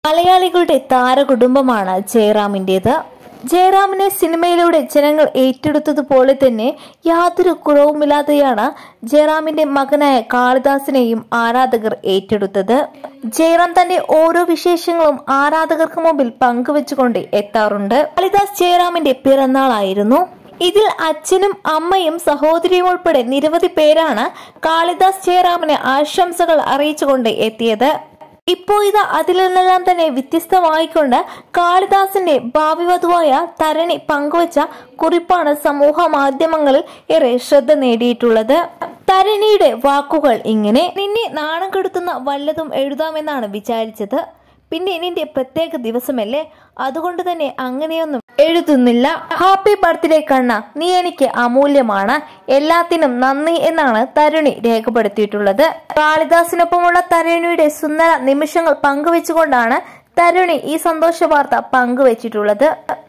മലയാളികളുടെ താരകുടുംബമാണ് ജയറാമിൻ്റേത് ജയറാമിനെ സിനിമയിലൂടെ ജനങ്ങൾ ഏറ്റെടുത്തതുപോലെ തന്നെ യാതൊരു കുറവുമില്ലാതെയാണ് ജയറാമിന്റെ മകനായ കാളിദാസിനെയും ആരാധകർ ഏറ്റെടുത്തത് ജയറാം തന്റെ ഓരോ വിശേഷങ്ങളും ആരാധകർക്ക് മുമ്പിൽ പങ്കുവെച്ചുകൊണ്ട് എത്താറുണ്ട് കാളിദാസ് ജയറാമിന്റെ പിറന്നാളായിരുന്നു ഇതിൽ അച്ഛനും അമ്മയും സഹോദരിയും ഉൾപ്പെടെ നിരവധി പേരാണ് കാളിദാസ് ജയറാമിന് ആശംസകൾ അറിയിച്ചുകൊണ്ട് എത്തിയത് ഇപ്പോ ഇത് അതിൽ നിന്നെല്ലാം തന്നെ വ്യത്യസ്തമായിക്കൊണ്ട് കാളിദാസിന്റെ ഭാവി വധുവായ തരണി പങ്കുവച്ച കുറിപ്പാണ് സമൂഹ മാധ്യമങ്ങളിൽ ഏറെ ശ്രദ്ധ നേടിയിട്ടുള്ളത് തരണിയുടെ വാക്കുകൾ ഇങ്ങനെ നിന്നെ നാണം കെടുത്തുന്ന വല്ലതും എഴുതാമെന്നാണ് വിചാരിച്ചത് പിന്നെ നിന്റെ പ്രത്യേക ദിവസമല്ലേ അതുകൊണ്ട് തന്നെ അങ്ങനെയൊന്നും എഴുതുന്നില്ല ഹാപ്പി ബർത്ത്ഡേ കണ്ണ നീ എനിക്ക് അമൂല്യമാണ് എല്ലാത്തിനും നന്ദി എന്നാണ് തരുണി രേഖപ്പെടുത്തിയിട്ടുള്ളത് കാളിദാസിനൊപ്പമുള്ള തരുണിയുടെ സുന്ദര നിമിഷങ്ങൾ പങ്കുവെച്ചുകൊണ്ടാണ് തരുണി ഈ സന്തോഷ വാർത്ത പങ്കുവച്ചിട്ടുള്ളത്